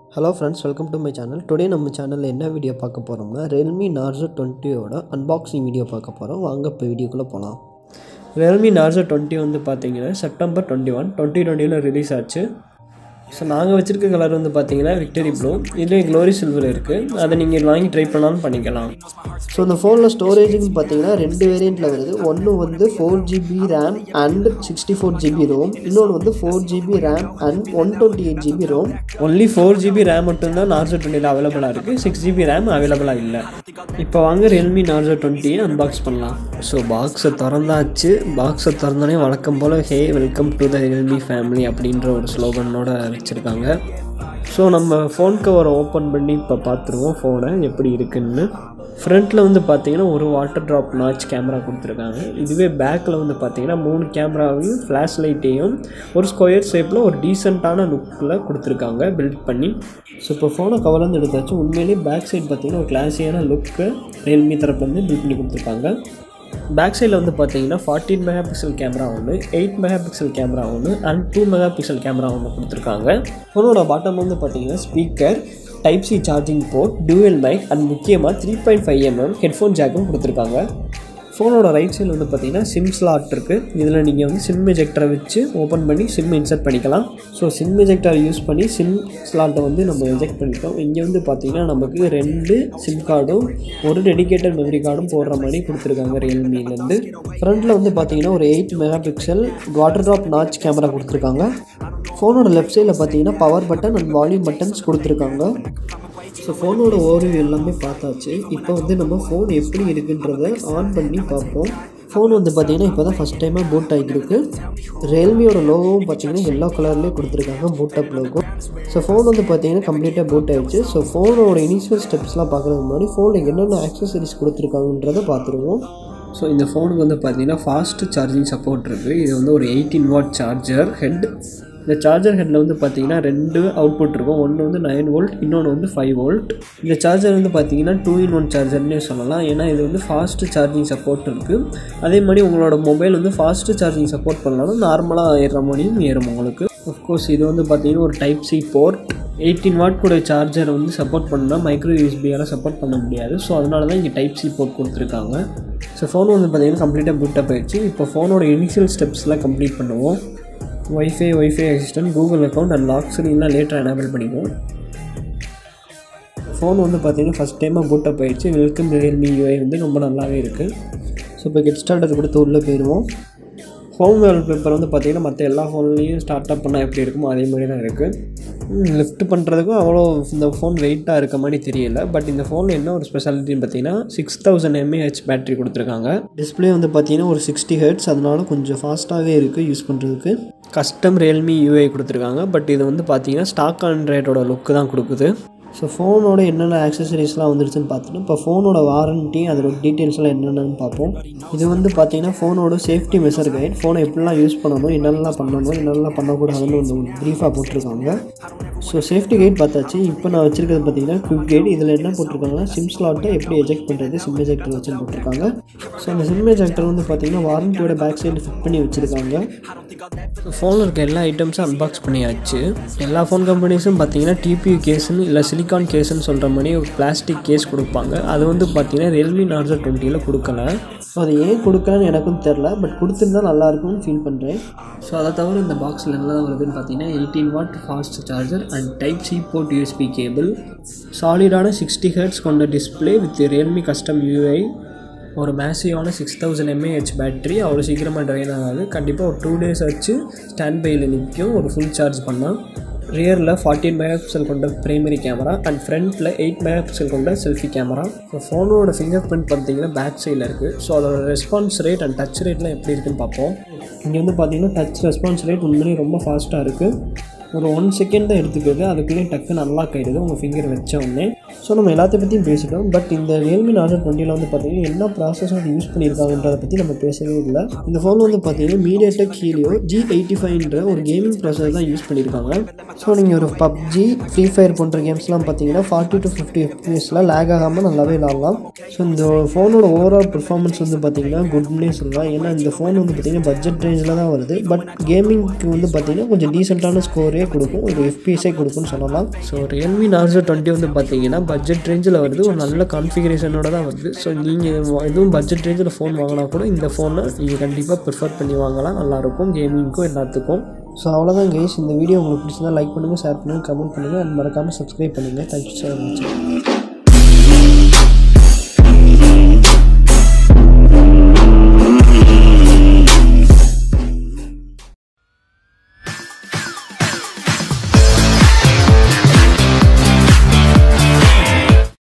hello friends welcome to my channel today நம்ம சேனலில் என்ன வீடியோ பார்க்க போகிறோம்னா ரெல்மி நார்சோ டுவெண்ட்டியோட அன்பாக்சிங் வீடியோ பார்க்க போகிறோம் வாங்க இப்போ வீடியோக்குள்ளே போகலாம் ரெல்மி நார்சோ டுவெண்ட்டி வந்து பார்த்தீங்கன்னா செப்டம்பர் டுவெண்ட்டி ஒன் டுவெண்ட்டி டுவெண்ட்டியில் ரிலீஸ் ஆச்சு ஸோ நாங்கள் வச்சுருக்க கலர் வந்து பார்த்தீங்கன்னா விக்டரி ப்ளூ இதுலேயும் க்ளோரி சில்வர் இருக்குது அதை நீங்கள் வாங்கி ட்ரை பண்ணாலும் பண்ணிக்கலாம் ஸோ இந்த ஃபோனில் ஸ்டோரேஜுன்னு பார்த்தீங்கன்னா ரெண்டு வேரியண்ட்டில் வருது ஒன்று வந்து four GB RAM and sixty four GB ROM இன்னொன்று வந்து four GB RAM and one twenty eight GB ROM only four GB RAM மட்டும்தான் நார்சோ டுவெண்ட்டியில் அவைலபிளாக இருக்குது சிக்ஸ் ஜிபி ரேம் அவைலபிளாக இல்லை இப்போ வாங்க ரியல்மி நார்சோ டுவெண்ட்டியை அன்பாக்ஸ் பண்ணலாம் ஸோ பாக்ஸை திறந்தாச்சு பாக்ஸை திறந்தோடனே வழக்கம் போல் hey welcome to the Realme family அப்படின்ற ஒரு ஸ்லோகனோட வச்சுருக்காங்க ஸோ நம்ம ஃபோன் கவரை ஓப்பன் பண்ணி இப்போ பார்த்துருவோம் ஃபோனை எப்படி இருக்குன்னு ஃப்ரண்ட்டில் வந்து பார்த்தீங்கன்னா ஒரு வாட்டர் ட்ராப் நாச் கேமரா கொடுத்துருக்காங்க இதுவே பேக்கில் வந்து பார்த்தீங்கன்னா மூணு கேமராவையும் ஃப்ளாஷ் லைட்டையும் ஒரு ஸ்கொயர் ஷேப்பில் ஒரு டீசெண்டான லுக்கில் கொடுத்துருக்காங்க பில்ட் பண்ணி ஸோ இப்போ ஃபோனை கவர்லேருந்து எடுத்தாச்சு உண்மையிலேயே பேக் சைடு பார்த்தீங்கன்னா ஒரு கிளாஸியான லுக்கு ரியல்மி தரப்புலேருந்து பில்ட் பண்ணி கொடுத்துருக்காங்க பேக் சைடில் வந்து பார்த்தீங்கன்னா ஃபார்ட்டீன் மெகா பிக்சல் கேமரா ஒன்று எயிட் மெகா பிக்சல் கேமரா ஒன்று and two mega pixel camera ஒன்று கொடுத்துருக்காங்க ஃபோனோட பாட்டம் வந்து பார்த்தீங்கன்னா speaker type C charging port dual mic and முக்கியமாக three point five mm headphone ஜாக்கும் கொடுத்துருக்காங்க ஃபோனோட ரைட் சைடில் வந்து பார்த்தீங்கன்னா சிம் ஸ்லாட் இருக்குது இதில் நீங்கள் வந்து சிம் எஜெக்டரை வச்சு ஓப்பன் பண்ணி சிம் இன்சர்ட் பண்ணிக்கலாம் ஸோ சிம் எஜெக்டரை யூஸ் பண்ணி சிம் ஸ்லாட்டை வந்து நம்ம எஜெக்ட் பண்ணிட்டோம் இங்கே வந்து பார்த்தீங்கன்னா நமக்கு ரெண்டு சிம் கார்டும் ஒரு டெடிகேட்டட் மெமரி கார்டும் போடுற மாதிரி கொடுத்துருக்காங்க ரியல்மிலேருந்து ஃப்ரண்ட்டில் வந்து பார்த்தீங்கன்னா ஒரு eight mega pixel water drop notch camera கொடுத்துருக்காங்க ஃபோனோட லெஃப்ட் சைடில் பார்த்தீங்கன்னா power button and volume buttons கொடுத்துருக்காங்க ஸோ ஃபோனோட ஓரியூ எல்லாமே பார்த்தாச்சு இப்போ வந்து நம்ம ஃபோன் எப்படி இருக்குன்றத ஆன் பண்ணி பார்ப்போம் ஃபோன் வந்து பார்த்தீங்கன்னா இப்போ தான் ஃபஸ்ட் டைமாக பூட் ஆகிருக்கு ரியல்மியோட லோகோவும் பார்த்தீங்கன்னா எல்லோ கலர்லேயே கொடுத்துருக்காங்க boot up logo so phone வந்து பார்த்தீங்கன்னா கம்ப்ளீட்டாக பூட் ஆகிடுச்சு ஸோ ஃபோனோட இனிஷியல் ஸ்டெப்ஸ்லாம் பார்க்குறதுக்கு முன்னாடி ஃபோனில் என்னென்ன ஆக்சசரிஸ் கொடுத்துருக்காங்கன்றதை பார்த்துருவோம் ஸோ இந்த ஃபோனுக்கு வந்து பார்த்தீங்கன்னா ஃபாஸ்ட் சார்ஜிங் சப்போர்ட் இருக்குது இது வந்து ஒரு எயிட்டீன் வாட் சார்ஜர் ஹெட் இந்த சார்ஜர் ஹெட்டில் வந்து பார்த்தீங்கன்னா ரெண்டு அவுட்புட் இருக்கும் ஒன்று வந்து நைன் வோல்ட் இன்னொன்று வந்து ஃபைவ் வோல்ட் இந்த சார்ஜர் வந்து பார்த்தீங்கன்னா டூ இன் ஒன் சார்ஜர்னே சொல்லலாம் ஏன்னா இது வந்து ஃபாஸ்ட் சார்ஜிங் சப்போர்ட் இருக்குது அதே மாதிரி உங்களோட மொபைல் வந்து ஃபாஸ்ட் சார்ஜிங் சப்போர்ட் பண்ணாலும் நார்மலாக ஏறுற மாதிரியும் ஏறும் உங்களுக்கு அஃப்கோர்ஸ் இது வந்து பார்த்தீங்கன்னா ஒரு type C port eighteen watt கூட சார்ஜர் வந்து சப்போர்ட் பண்ணால் மைக்ரோ யூஎஸ்பியால் சப்போர்ட் பண்ண முடியாது ஸோ அதனால தான் இங்கே டைப் சி போர்ட் கொடுத்துருக்காங்க ஸோ ஃபோன் வந்து பார்த்தீங்கன்னா கம்ப்ளீட்டாக பூட்டப் ஆயிடுச்சு இப்போ ஃபோனோட இனிஷியல் ஸ்டெப்ஸ்லாம் கம்ப்ளீட் பண்ணுவோம் WiFi WiFi assistant Google account and lock ஸ்க்ரீன்லாம் லேட்டராக எனேபிள் பண்ணிக்குவோம் ஃபோன் வந்து பார்த்தீங்கன்னா ஃபஸ்ட் டைமாக பூட்டப் ஆயிடுச்சு வெல்கம் ரியல்மி யூஐ வந்து ரொம்ப நல்லாவே இருக்குது ஸோ இப்போ கெட் ஸ்டார்டர் கொடுத்து உள்ளே போயிடுவோம் ஹோம் வேல் பேப்பர் வந்து பார்த்திங்கன்னா மற்ற எல்லா ஃபோன்லேயும் ஸ்டார்ட் அப் பண்ணால் எப்படி இருக்குமோ அதே மாதிரி தான் இருக்குது லிஃப்ட் பண்ணுறதுக்கும் அவ்வளோ இந்த ஃபோன் வெயிட்டாக இருக்க மாதிரி தெரியல பட் இந்த ஃபோனில் என்ன ஒரு ஸ்பெஷாலிட்டின்னு பார்த்தீங்கன்னா சிக்ஸ் தௌசண்ட் எம்ஏஹெச் பேட்டரி கொடுத்துருக்காங்க டிஸ்பிளே வந்து பார்த்தீங்கன்னா ஒரு சிக்ஸ்டி ஹெட்ஸ் அதனால கொஞ்சம் ஃபாஸ்ட்டாகவே இருக்குது யூஸ் பண்ணுறதுக்கு கஸ்டம் ரியல்மி யூஐ கொடுத்துருக்காங்க பட் இது வந்து பார்த்தீங்கன்னா ஸ்டாக் ஆண்ட்ராய்டோட லுக்கு தான் கொடுக்குது ஸோ ஃபோனோட என்னென்ன ஆக்சசரிஸ்லாம் வந்துருச்சுன்னு பார்த்துட்டு இப்போ ஃபோனோட வாரண்ட்டி அதோட டீட்டெயில்ஸ்லாம் என்னென்னு பார்ப்போம் இது வந்து பார்த்தீங்கன்னா ஃபோனோட சேஃப்டி மெஷர் கைட் ஃபோனை எப்படிலாம் யூஸ் பண்ணணும் என்னென்னலாம் பண்ணணும் என்னென்னலாம் பண்ணக்கூடாதுன்னு ஒன்று ப்ரீஃபாக போட்டிருக்காங்க ஸோ சேஃப்டி கைட் பார்த்தாச்சு இப்போ நான் வச்சிருக்கிறது பார்த்தீங்கன்னா குவிக் கைட் இதில் என்ன போட்டிருக்காங்கன்னா சிம் ஸ்லாட்டை எப்படி எஜெக்ட் பண்ணுறது சிம் எஜெக்டர் வச்சு போட்டிருக்காங்க ஸோ அந்த சிம் எஜெக்டர் வந்து பார்த்தீங்கன்னா வாரண்டியோட பேக் சைடு ஃபிட் பண்ணி வச்சுருக்காங்க ஃபோனில் இருக்க எல்லா ஐட்டம்ஸும் அன்பாக்ஸ் பண்ணியாச்சு எல்லா ஃபோன் கம்பெனிஸும் பார்த்தீங்கன்னா டிபியூ கேஸ்னு இல்லை சிலிக்கான் கேஸ்ன்னு சொல்கிற மாதிரி ஒரு பிளாஸ்டிக் கேஸ் கொடுப்பாங்க அது வந்து பார்த்தீங்கன்னா ரியல்மி நார்சோ டுவெண்ட்டியில் கொடுக்கல ஸோ அது ஏன் கொடுக்கலன்னு எனக்கும் தெரில பட் கொடுத்துருந்தா நல்லாயிருக்கும்னு ஃபீல் பண்ணுறேன் ஸோ அதை தவிர இந்த பாக்ஸில் என்னெல்லாம் வருதுன்னு பார்த்தீங்கன்னா eighteen watt fast charger and type C port USB cable சாலிடான சிக்ஸ்டி ஹெர்ட்ஸ் கொண்ட display with Realme custom UI ஒரு மேசிவான சிக்ஸ் தௌசண்ட் எம்ஏஹெச் பேட்டரி அவ்வளோ சீக்கிரமாக ட்ரைன் ஆகாது கண்டிப்பாக ஒரு டூ டேஸ் வச்சு ஸ்டாண்ட் பையில் நிற்கும் ஒரு ஃபுல் சார்ஜ் பண்ணால் ரியரில் ஃபார்ட்டின் மெகா பிக்சல் கொண்ட பிரைமரி கேமரா அண்ட் ஃப்ரண்ட்டில் எயிட் மெகா பிக்சல் கொண்ட செல்ஃபி கேமரா ஸோ ஃபோனோட ஃபிங்கர் பிரிண்ட் பார்த்தீங்கன்னா பேக் சைடில் இருக்குது ஸோ அதோட ரெஸ்பான்ஸ் ரேட் அண்ட் டச் ரேட்லாம் எப்படி இருக்குன்னு பார்ப்போம் இங்கே வந்து பார்த்தீங்கன்னா டச் ரெஸ்பான்ஸ் ரேட் உண்மையிலேயே ரொம்ப ஃபாஸ்ட்டாக இருக்குது ஒரு ஒன் செகண்ட் தான் எடுத்துக்கிறது அதுக்குள்ளேயே டக்குன்னு அன்லாக் ஆகிடுது உங்கள் ஃபிங்கர் வச்ச உடனே ஸோ நம்ம எல்லாத்த பற்றியும் பேசிட்டோம் பட் இந்த ரியல்மி நார்சோ டுவெண்ட்டியில் வந்து பார்த்தீங்கன்னா என்ன ப்ராசஸர் யூஸ் பண்ணியிருக்காங்கன்றதை பற்றி நம்ம பேசவே இல்லை இந்த ஃபோன் வந்து பார்த்தீங்கன்னா மீடியாடெக் ஹீலியோ ஜி எயிட்டி ஃபைவ்ன்ற ஒரு கேமிங் ப்ராசஸர் தான் யூஸ் பண்ணியிருக்காங்க ஸோ நீங்கள் ஒரு பப்ஜி ஃப்ரீ ஃபயர் போன்ற கேம்ஸ்லாம் பார்த்தீங்கன்னா ஃபார்ட்டி டு ஃபிஃப்டி எஃப்பிஎஸில் லேக் ஆகாமல் நல்லாவே விளாடலாம் ஸோ இந்த ஃபோனோட ஓவரால் பெர்ஃபார்மன்ஸ் வந்து பார்த்தீங்கன்னா குட்னே சொல்லலாம் ஏன்னா இந்த ஃபோன் வந்து பார்த்தீங்கன்னா பட்ஜெட் ரேஞ்சில் தான் வருது பட் கேமிங்க்கு வந்து பார்த்தீங்கன்னா கொஞ்சம் டீசெண்டான ஸ்கோரே நிறைய கொடுக்கும் ஒரு எஃபிஎஸே கொடுக்கும்னு சொல்லலாம் ஸோ ரியல்மி நார்சோ டுவெண்ட்டி வந்து பார்த்தீங்கன்னா பட்ஜெட் ரேஞ்சில் வருது ஒரு நல்ல கான்ஃபிகரேஷனோட தான் வருது ஸோ நீங்கள் எதுவும் பட்ஜெட் ரேஞ்சில் ஃபோன் வாங்கினா கூட இந்த ஃபோனை நீங்கள் கண்டிப்பாக ப்ரிஃபர் பண்ணி வாங்கலாம் நல்லாயிருக்கும் கேமிங்க்கும் எல்லாத்துக்கும் ஸோ அவ்வளோதான் கைஸ் இந்த வீடியோ உங்களுக்கு பிடிச்சிருந்தா லைக் பண்ணுங்கள் ஷேர் பண்ணுங்கள் கமெண்ட் பண்ணுங்கள் அண்ட் மறக்காமல் சப்ஸ்கிரைப் பண்ணுங்கள் தேங்க்யூ ஸோ மச்